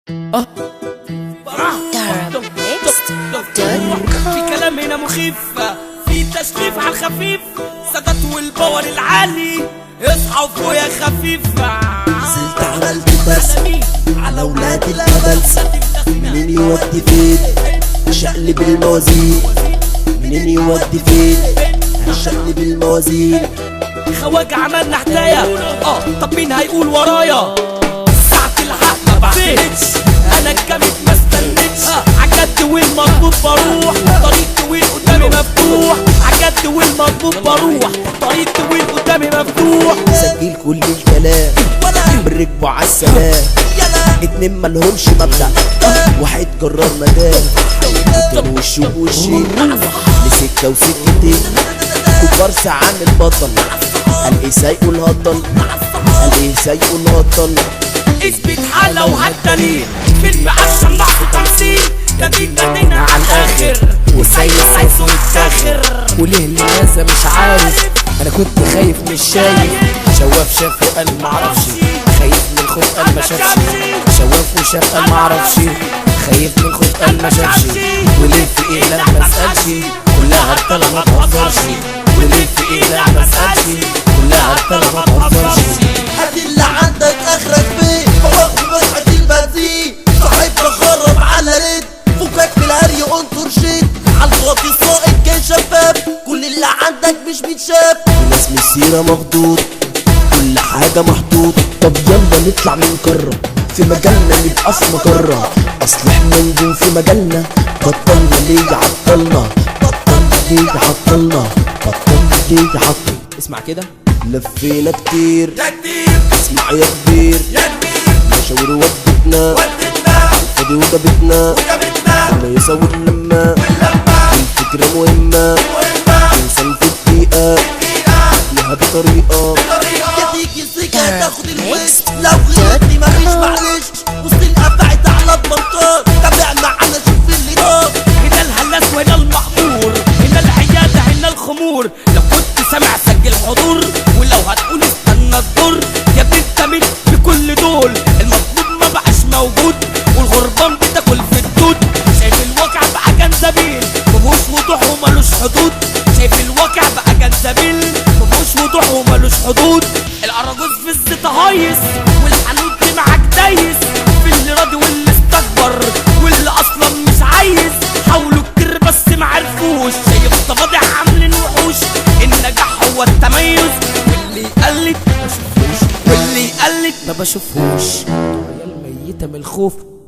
اه في كلام هنا مخيف في تشريف على الخفيف سادات والباور العالي اصحى وفوق يا خفيف نزلت عملت درس على ولاد الهبل منين يودي فين شقلب الموازين منين يودي فين هنشقلب الموازين خواجة عملنا حكاية اه طب مين هيقول ورايا ساعة الحق ما بعدتش انا الجامد ما استنيتش عجبت والمطلوب بروح طريق طويل قدامي مفتوح عجبت والمطلوب بروح طريق طويل قدامي مفتوح سجل كل الكلام بنركبوا عالسلام اتنين ملهمش مبدأ واحد قرر مدام كان وشه بوشين لسكة وسكتين كبار عامل بطل قال ايه سايقه الهطل قال ايه سايقه الهطل اثبت حالة وهالدليل فيلم عشان نحو تمثيل جديد بدينا على الاخر وسايس عايزه يتاخر وليه لماذا مش عارف انا كنت خايف مش شايف شواف شاف وقال معرفش خايف من الخوف قال ما شافش شواف وشاف قال معرفش خايف من الخوف قال ما شافش وليه في ايه لا ما اسالش كلها هرتله ما تهزرش وليه في ايه لا ما اسالش كلها هرتله ما تهزرش هات اللي عندك اخرك فين بوقف مسحة البنزين صاحبنا خرب على رد فكك من الهري انطر شيت عالواطي السائق كان شباب كل اللي عندك مش بيتشاف الناس من السيرة مخدود كل حاجة محطوط طب يلا نطلع من كرة في مجالنا نبقى في مجرة اصل احنا نجوم في مجالنا بطلنا ليه عطلنا بطلنا ليه عطلنا بطلنا ليه عطلنا اسمع كده لفينا كتير يا كتير اسمع يا كبير يا كبير مشاور ودتنا ودتنا فاضي وجابتنا وجابتنا ما يصور لما الفكرة مهمة انسان في الدقيقة لها بطريقة يديك السكة تاخد الوش لو غلطتني مفيش معلش وسط القفعت على البنطار تابع معانا شوف اللي نار هنا الهلاس وهنا المأمور هنا العيادة هنا الخمور لو كنت سامع سجل حضور ولو هتقول استنى الدور يا ابني انت مين بكل دول المطلوب ما بقاش موجود والغربان بتاكل في الدود شايف الواقع بقى جنزبيل مفهوش وضوح ومالوش حدود شايف الواقع بقى جنزبيل مفهوش وضوح ومالوش حدود الأراجوز في الزيت هايص والحنوت دي معاك دايس في اللي راضي واللي استكبر واللي اصلا مش عايز حاولوا كتير بس معرفوش شايف طبادع عاملين وحوش النجاح هو التميز واللي يقلد ما شوفوش واللي يقلد ما بشوفهوش عيال ميتة من الخوف